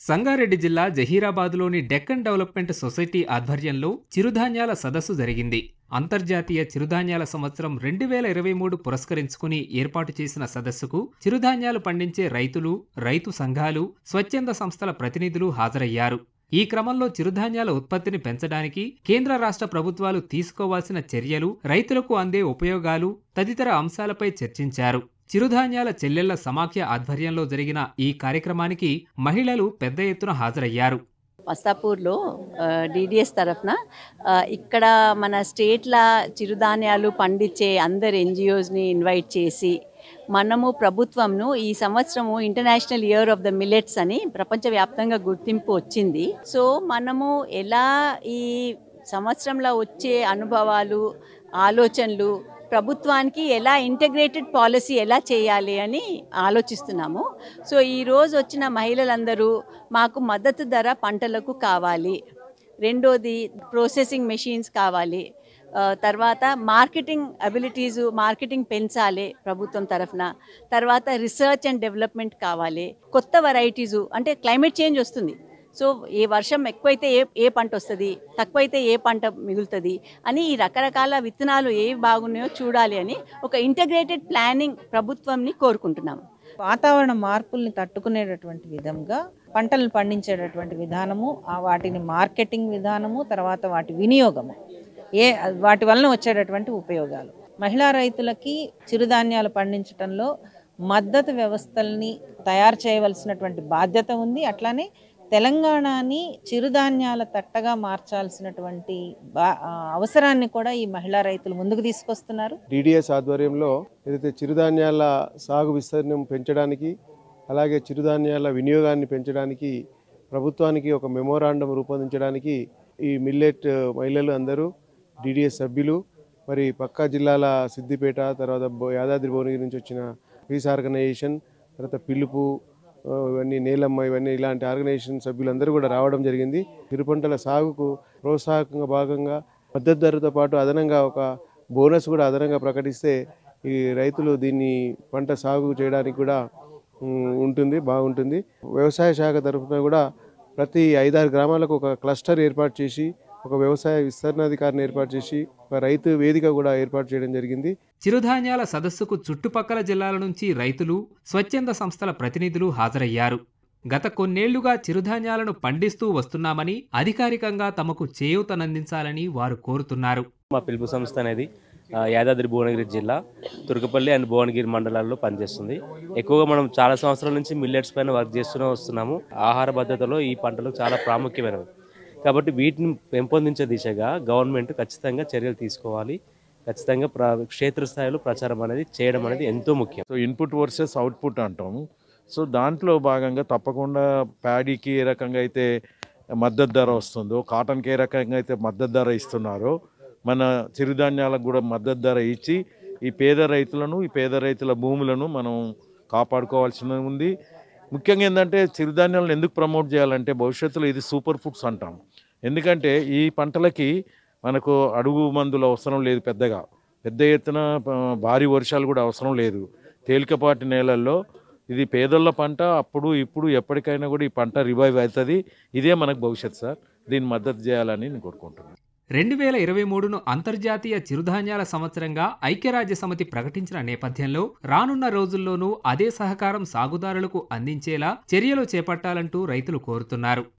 సంగారెడ్డి జిల్లా జహీరాబాద్లోని Deccan development society ఆధ్వర్యంలో చిరుధాన్యాల సదస్సు జరిగింది అంతర్జాతీయ చిరుధాన్యాల సంవత్సరం రెండు వేల ఇరవై మూడు పురస్కరించుకుని ఏర్పాటు చేసిన సదస్సుకు చిరుధాన్యాలు పండించే రైతులు రైతు సంఘాలు స్వచ్ఛంద సంస్థల ప్రతినిధులు హాజరయ్యారు ఈ క్రమంలో చిరుధాన్యాల ఉత్పత్తిని పెంచడానికి కేంద్ర రాష్ట్ర ప్రభుత్వాలు తీసుకోవాల్సిన చర్యలు రైతులకు అందే ఉపయోగాలు తదితర అంశాలపై చర్చించారు చిరుధాన్యాల చెల్లెళ్ల సమాఖ్య ఆధ్వర్యంలో జరిగిన ఈ కార్యక్రమానికి మహిళలు పెద్ద ఎత్తున హాజరయ్యారు మస్తాపూర్లో డిడిఎస్ తరఫున ఆ, ఇక్కడ మన స్టేట్ల చిరుధాన్యాలు పండించే అందరు ఎన్జిఓస్ని ఇన్వైట్ చేసి మనము ప్రభుత్వంను ఈ సంవత్సరము international year of the millets అని ప్రపంచవ్యాప్తంగా గుర్తింపు వచ్చింది సో మనము ఎలా ఈ సంవత్సరంలో వచ్చే అనుభవాలు ఆలోచనలు ప్రభుత్వానికి ఎలా ఇంటగ్రేటెడ్ పాలసీ ఎలా చేయాలి అని ఆలోచిస్తున్నాము సో ఈ రోజు వచ్చిన మహిళలందరూ మాకు మద్దతు ధర పంటలకు కావాలి రెండోది ప్రాసెసింగ్ మెషిన్స్ కావాలి ఆ, తర్వాత మార్కెటింగ్ అబిలిటీస్ మార్కెటింగ్ పెంచాలి ప్రభుత్వం తరఫున తర్వాత రీసెర్చ్ అండ్ డెవలప్మెంట్ కావాలి కొత్త వెరైటీస్ అంటే క్లైమేట్ చేంజ్ వస్తుంది సో ఏ వర్షం ఎక్కువైతే ఏ ఏ పంట వస్తుంది తక్కువైతే ఏ పంట మిగులుతుంది అని ఈ రకరకాల విత్తనాలు ఏవి బాగున్నాయో చూడాలి అని ఒక ఇంటగ్రేటెడ్ ప్లానింగ్ ప్రభుత్వంని కోరుకుంటున్నాము వాతావరణ మార్పుల్ని తట్టుకునేటటువంటి విధంగా పంటలను పండించేటటువంటి విధానము ఆ వాటిని మార్కెటింగ్ విధానము తర్వాత వాటి వినియోగము ఏ వాటి వలన వచ్చేటటువంటి ఉపయోగాలు మహిళా రైతులకి చిరుధాన్యాలు పండించడంలో మద్దతు వ్యవస్థల్ని తయారు చేయవలసినటువంటి బాధ్యత ఉంది అట్లానే తెలంగాణని చిరుధాన్యాల తట్టగా మార్చాల్సినటువంటి బా- ఆ, అవసరాన్ని కూడా ఈ మహిళా రైతులు ముందుకు తీసుకొస్తున్నారు డిడిఎస్ ఆధ్వర్యంలో ఏదైతే చిరుధాన్యాల సాగు విస్తీర్ణం పెంచడానికి అలాగే చిరుధాన్యాల వినియోగాన్ని పెంచడానికి ప్రభుత్వానికి ఒక మెమోరాండం రూపొందించడానికి ఈ మిల్లెట్ మహిళలు అందరూ డిడిఎస్ సభ్యులు మరి పక్క జిల్లాల సిద్దిపేట తర్వాత బో- యాదాద్రి భువనగిరి నుంచి వచ్చిన పీస్ ఆర్గనైజేషన్ తర్వాత పిలుపు ఆ, ఇవన్నీ నేలమ్మ ఇవన్నీ ఇలాంటి ఆర్గనైజేషన్ సభ్యులందరూ కూడా రావడం జరిగింది చిరు పంటల సాగుకు ప్రోత్సాహకంగా భాగంగా మద్దతు ధరతో పాటు అదనంగా ఒక బోనస్ కూడా అదనంగా ప్రకటిస్తే ఈ రైతులు దీన్ని పంట సాగు చేయడానికి కూడా ఉమ్, ఉంటుంది బాగుంటుంది వ్యవసాయ శాఖ తరఫున కూడా ప్రతి ఐదారు గ్రామాలకు ఒక క్లస్టర్ ఏర్పాటు చేసి ఒక వ్యవసాయ విస్తరణాధికారిని ఏర్పాటు చేసి ఒక రైతు వేదిక కూడా ఏర్పాటు చేయడం జరిగింది చిరుధాన్యాల సదస్సుకు చుట్టుపక్కల జిల్లాల నుంచి రైతులు స్వచ్ఛంద సంస్థల ప్రతినిధులు హాజరయ్యారు గత కొన్నేళ్లుగా చిరుధాన్యాలను పండిస్తూ వస్తున్నామని అధికారికంగా తమకు చేయూతనందించాలని వారు కోరుతున్నారు మా పిలుపు సంస్థ అనేది ఆ, యాదాద్రి భువనగిరి జిల్లా తుర్కపల్లి అండ్ భువనగిరి మండలాల్లో పనిచేస్తుంది ఎక్కువగా మనం చాలా సంవత్సరాల నుంచి మిల్లెట్స్ పైన వర్క్ చేస్తూనే వస్తున్నాము ఆహార భద్రతలో ఈ పంటలు చాలా ప్రాముఖ్యమైనవి కాబట్టి వీటిని పెంపొందించే దిశగా గవర్నమెంట్ ఖచ్చితంగా చర్యలు తీసుకోవాలి ఖచ్చితంగా ప్ర క్షేత్రస్థాయిలో ప్రచారం అనేది చేయడం అనేది ఎంతో ముఖ్యం సో ఇన్పుట్ వర్సెస్ అవుట్పుట్ అంటాము సో దాంట్లో భాగంగా తప్పకుండా ప్యాడీకి ఏ రకంగా అయితే మద్దతు ధర వస్తుందో కాటన్కి ఏ రకంగా అయితే మద్దతు ధర ఇస్తున్నారో మన చిరుధాన్యాలకు కూడా మద్దతు ధర ఇచ్చి ఈ పేద రైతులను ఈ పేద రైతుల భూములను మనం కాపాడుకోవాల్సి ఉంది ముఖ్యంగా ఏంటంటే చిరుధాన్యాలను ఎందుకు ప్రమోట్ చేయాలంటే భవిష్యత్తులో ఇది సూపర్ ఫుడ్స్ అంటాం ఎందుకంటే ఈ పంటలకి మనకు అడుగు మందులు అవసరం లేదు పెద్దగా పెద్ద ఎత్తున ఆ, భారీ వర్షాలు కూడా అవసరం లేదు తేలికపాటి నేలల్లో ఇది పేదోళ్ళ పంట అప్పుడు ఇప్పుడు ఎప్పటికైనా కూడా ఈ పంట రివైవ్ అవుతుంది ఇదే మనకు భవిష్యత్ సార్ దీన్ని మద్దతు చేయాలని నేను కోరుకుంటున్నాను రెండు వేల ఇరవై మూడును అంతర్జాతీయ చిరుధాన్యాల సంవత్సరంగా ఐక్యరాజ్య సమితి ప్రకటించిన నేపథ్యంలో రానున్న రోజుల్లోనూ అదే సహకారం సాగుదారులకు అందించేలా చర్యలు చేపట్టాలంటూ రైతులు కోరుతున్నారు